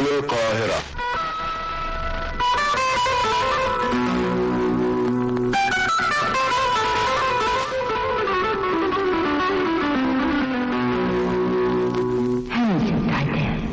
من القاهرة همسة عتاب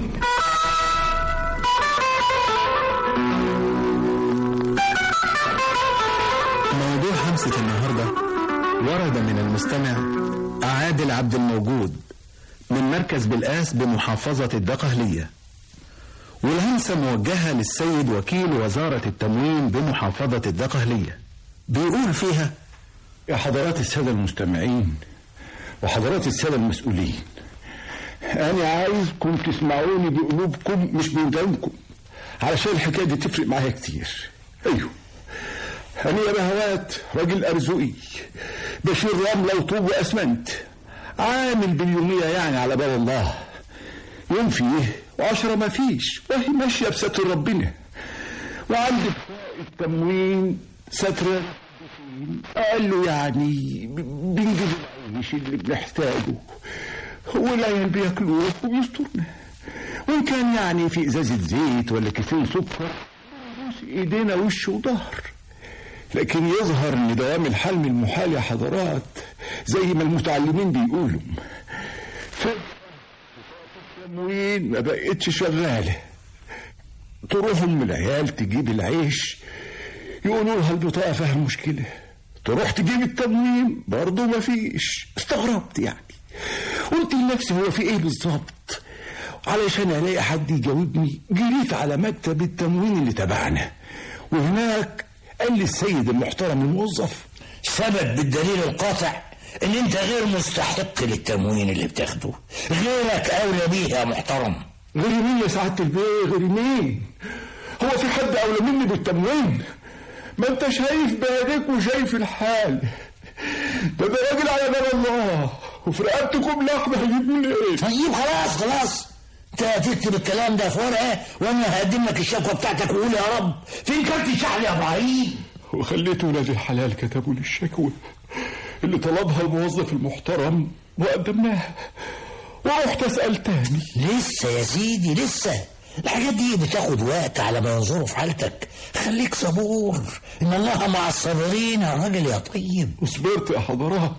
موضوع همسة النهاردة ورد من المستمع عادل عبد الموجود من مركز بالقاس بمحافظة الدقهلية والهمسة موجهة للسيد وكيل وزارة التموين بمحافظة الدقهلية بيقول فيها يا حضرات السادة المستمعين وحضرات السادة المسؤولين أنا عايزكم تسمعوني بقلوبكم مش بودانكم علشان الحكاية دي تفرق معايا كتير أيوه أنا يا بهوات راجل أرزقي بشيل رملة وطوب وأسمنت عامل باليومية يعني على باب الله يوم فيه وعشرة ما فيش وهي ماشية بستر ربنا وعندي التموين ستر قال له يعني ب- بنجيب العيش اللي بنحتاجه والعيال بياكلوه وبيسترنا وان كان يعني في ازازه زيت ولا كيسين سكر بنبوس ايدينا وش وظهر لكن يظهر ان دوام الحلم المحال يا حضرات زي ما المتعلمين بيقولوا فجأة التموين ما بقتش شغاله تروح ام العيال تجيب العيش يقولوا لها البطاقه فيها مشكله تروح تجيب التموين برضه ما فيش استغربت يعني قلت لنفسي هو في ايه بالظبط علشان الاقي حد يجاوبني جريت على مكتب التموين اللي تبعنا وهناك قال لي السيد المحترم الموظف ثبت بالدليل القاطع ان انت غير مستحق للتموين اللي بتاخده غيرك اولى بيه يا محترم غير مين يا سعاده البيه غير مين هو في حد اولى مني بالتموين ما انت شايف بعينيك وشايف الحال ده ده راجل على باب الله وفي رقبتكم لحمه هجيب منين طيب خلاص خلاص انت هتكتب الكلام ده في ورقه وانا هقدم لك الشكوى بتاعتك وقول يا رب فين كارت الشحن يا ابراهيم وخليت ولاد الحلال كتبوا لي الشكوى اللي طلبها الموظف المحترم وقدمناها ورحت اسال تاني لسه يا سيدي لسه الحاجات دي بتاخد وقت على ما ينظروا في حالتك خليك صبور ان الله مع الصابرين يا راجل يا طيب وصبرت يا حضرات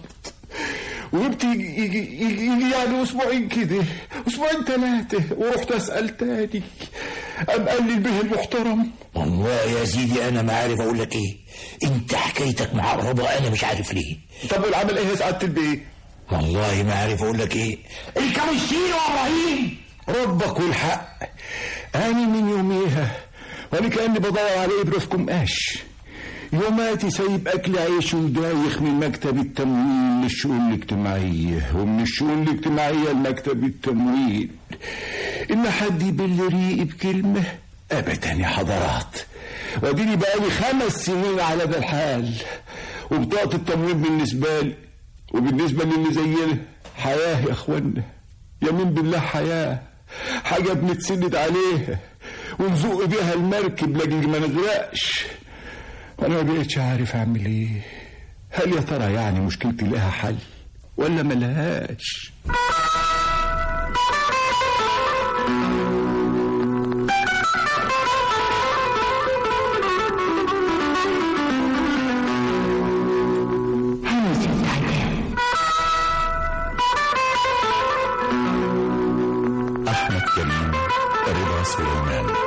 وجبت يجي, يجي, يجي, يجي يعني اسبوعين كده اسبوعين ثلاثه ورحت اسال تاني قام قال لي البيه المحترم والله يا سيدي انا ما عارف اقول لك ايه انت حكايتك معرضه انا مش عارف ليه طب والعمل ايه يا سعاده البيه والله ما عارف اقول لك ايه الكاميستير يا ابراهيم ربك والحق أنا من يوميها وأنا كأني بدور على إبرة في قماش يوماتي سايب أكل عيش ودايخ من مكتب التموين للشؤون الاجتماعية ومن الشؤون الاجتماعية لمكتب التموين إن حد يبل ريقي بكلمة أبدا يا حضرات وأديني بقالي خمس سنين على ده الحال وبطاقة التموين بالنسبة لي وبالنسبة للي زينا حياة يا أخوانا يمين بالله حياة حاجة بنتسند عليها ونزق بيها المركب لاجل ما نغرقش وانا ما بقتش عارف اعمل ايه هل يا ترى يعني مشكلتي لها حل ولا ملهاش همسة عتاب أحمد كريم رضا سليمان